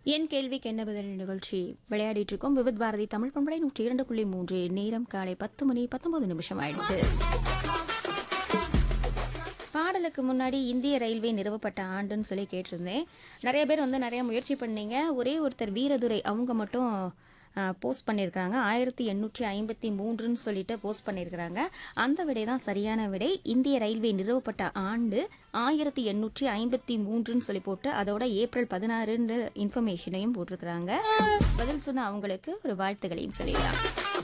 என் கேள்விக்கு என்ன பதில் நிகழ்ச்சி விளையாடிட்டு இருக்கோம் விவித் பாரதி தமிழ் பண்பலை நூற்றி இரண்டு புள்ளி மூன்று நேரம் காலை பத்து மணி பத்தொன்பது நிமிஷம் ஆயிடுச்சு பாடலுக்கு முன்னாடி இந்திய ரயில்வே நிறுவப்பட்ட ஆண்டுன்னு சொல்லி கேட்டிருந்தேன் நிறைய பேர் வந்து நிறைய முயற்சி பண்ணீங்க ஒரே ஒருத்தர் வீரதுரை அவங்க மட்டும் போஸ்ட் பண்ணியிருக்கிறாங்க ஆயிரத்தி எண்ணூற்றி ஐம்பத்தி மூன்றுன்னு சொல்லிட்டு போஸ்ட் பண்ணியிருக்கிறாங்க அந்த விடை தான் சரியான விடை இந்திய ரயில்வே நிறுவப்பட்ட ஆண்டு ஆயிரத்தி எண்ணூற்றி ஐம்பத்தி மூன்றுன்னு சொல்லி போட்டு அதோட ஏப்ரல் பதினாறுன்ற இன்ஃபர்மேஷனையும் போட்டிருக்கிறாங்க பதில் சொன்ன அவங்களுக்கு ஒரு வாழ்த்துக்களையும் சொல்லிடலாம்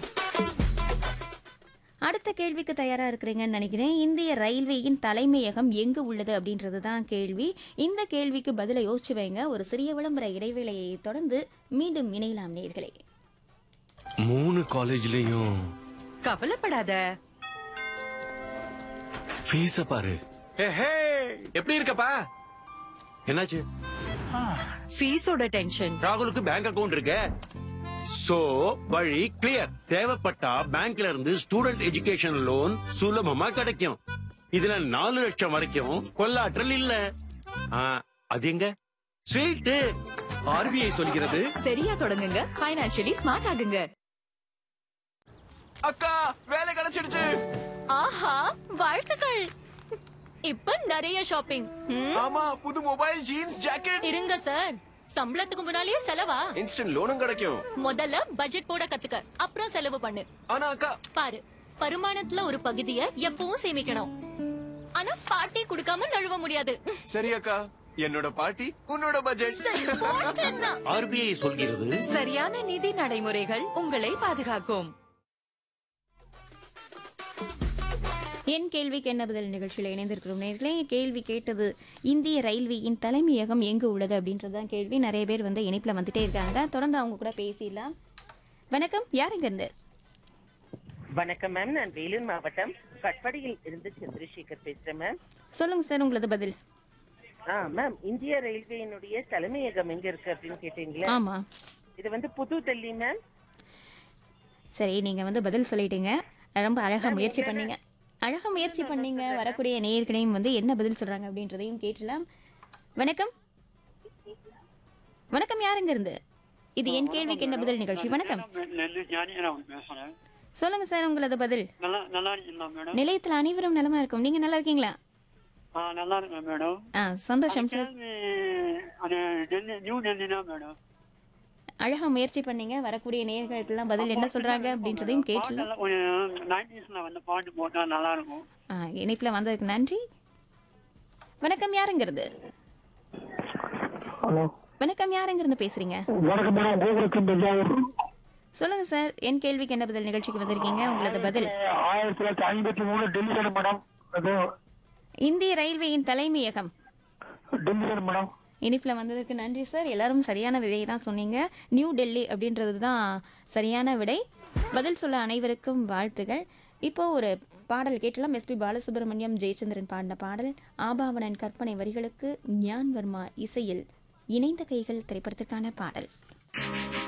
அடுத்த கேள்விக்கு தயாரா இருக்கிறீங்கன்னு நினைக்கிறேன் இந்திய ரயில்வேயின் தலைமையகம் எங்கு உள்ளது அப்படின்றது தான் கேள்வி இந்த கேள்விக்கு பதிலை யோசிச்சு வைங்க ஒரு சிறிய விளம்பர இடைவேளையை தொடர்ந்து மீண்டும் இணையலாம் நேர்களே மூணு காலேஜ்லயும் கவலைப்படாத ஃபீஸ பாரு ஹே எப்படி இருக்கப்பா என்னாச்சு ஃபீஸோட டென்ஷன் ராகுலுக்கு பேங்க் அக்கவுண்ட் இருக்கு சோ வழி கிளியர் தேவைப்பட்டா பேங்க்ல இருந்து ஸ்டூடெண்ட் எஜுகேஷன் லோன் சுலபமா கிடைக்கும் இதுல நாலு லட்சம் வரைக்கும் கொள்ளாற்றல் இல்ல ஆ, அது எங்க ஸ்வீட்டு ஆர்பிஐ சொல்கிறது சரியா தொடங்குங்க ஃபைனான்சியலி ஸ்மார்ட் ஆகுங்க அக்கா வேலை கிடைச்சிடுச்சு ஆஹா வாழ்த்துக்கள் இப்ப நிறைய ஷாப்பிங் ம், ஆமா புது மொபைல் ஜீன்ஸ் ஜாக்கெட் இருங்க சார் சம்பளத்துக்கு முன்னாலேயே செலவா இன்ஸ்டன்ட் லோனும் கிடைக்கும் முதல்ல பட்ஜெட் போட கத்துக்க அப்புறம் செலவு பண்ணு ஆனா அக்கா பாரு வருமானத்துல ஒரு பகுதிய எப்பவும் சேமிக்கணும் ஆனா பாட்டி கொடுக்காம நழுவ முடியாது சரி அக்கா என்னோட பாட்டி உன்னோட பட்ஜெட் சரி, போட்டுன்னா. ஆர்பிஐ சொல்கிறது சரியான நிதி நடைமுறைகள் உங்களை பாதுகாக்கும் என் கேள்விக்கு என்ன பதில் நிகழ்ச்சியில் இணைந்திருக்கிறோம் நேர்களே கேள்வி கேட்டது இந்திய ரயில்வேயின் தலைமையகம் எங்கு உள்ளது அப்படின்றது தான் கேள்வி நிறைய பேர் வந்து இணைப்பில் வந்துட்டே இருக்காங்க தொடர்ந்து அவங்க கூட பேசிடலாம் வணக்கம் யார் இங்க இருந்து வணக்கம் மேம் நான் வேலூர் மாவட்டம் கட்படியில் இருந்து சந்திரசேகர் பேசுறேன் மேம் சொல்லுங்க சார் உங்களது பதில் ஆ மேம் இந்திய ரயில்வேயினுடைய தலைமையகம் எங்க இருக்கு அப்படின்னு கேட்டீங்களா ஆமா இது வந்து புது டெல்லி மேம் சரி நீங்க வந்து பதில் சொல்லிட்டீங்க ரொம்ப அழகா முயற்சி பண்ணீங்க அழகா முயற்சி பண்ணீங்க வரக்கூடிய நேயர்களையும் வந்து என்ன பதில் சொல்றாங்க அப்படின்றதையும் கேட்டலாம் வணக்கம் வணக்கம் யாருங்க இருந்து இது என் கேள்விக்கு என்ன பதில் நிகழ்ச்சி வணக்கம் நெல்லு ஞானியன் பேசுறேன் சொல்லுங்க சார் உங்களது பதில் நல்லா நல்லா இருக்கீங்களா மேடம் நிலையத்தில் அனைவரும் நலமா இருக்கும் நீங்க நல்லா இருக்கீங்களா ஆ நல்லா இருக்கேன் மேடம் ஆ சந்தோஷம் சார் கேள்வி அது டெல்லி நியூ டெல்லி தான் மேடம் அழகா முயற்சி பண்ணீங்க வரக்கூடிய நேயர்களுக்கெல்லாம் பதில் என்ன சொல்றாங்க அப்படின்றதையும் கேட்டலாம் பாட்டெல்லாம் கொஞ்சம் நைன்டிஸ்ல வந்து பாட்டு போட்டா நல்லா இருக்கும் ஆ இணைப்பில் வந்ததுக்கு நன்றி வணக்கம் யாருங்கிறது ஹலோ வணக்கம் யாருங்கிருந்து பேசுறீங்க வணக்கம் மேடம் கோபுரத்தின் தஞ்சாவூர் சொல்லுங்க சார் என் கேள்விக்கு என்ன பதில் நிகழ்ச்சிக்கு வந்திருக்கீங்க உங்களது பதில் ஆயிரத்தி தொள்ளாயிரத்தி ஐம்பத்தி மூணு டெல்லி தானே மேடம் அது இந்திய ரயில்வேயின் தலைமையகம் டெல்லி தானே மேடம் இனிப்பில் வந்ததுக்கு நன்றி சார் எல்லாரும் சரியான விடையை தான் சொன்னீங்க நியூ டெல்லி அப்படின்றது தான் சரியான விடை பதில் சொல்ல அனைவருக்கும் வாழ்த்துகள் இப்போ ஒரு பாடல் கேட்டலாம் எஸ்பி பாலசுப்ரமணியம் ஜெயச்சந்திரன் பாடின பாடல் ஆபாவனன் கற்பனை வரிகளுக்கு ஞான் வர்மா இசையில் இணைந்த கைகள் திரைப்படத்திற்கான பாடல்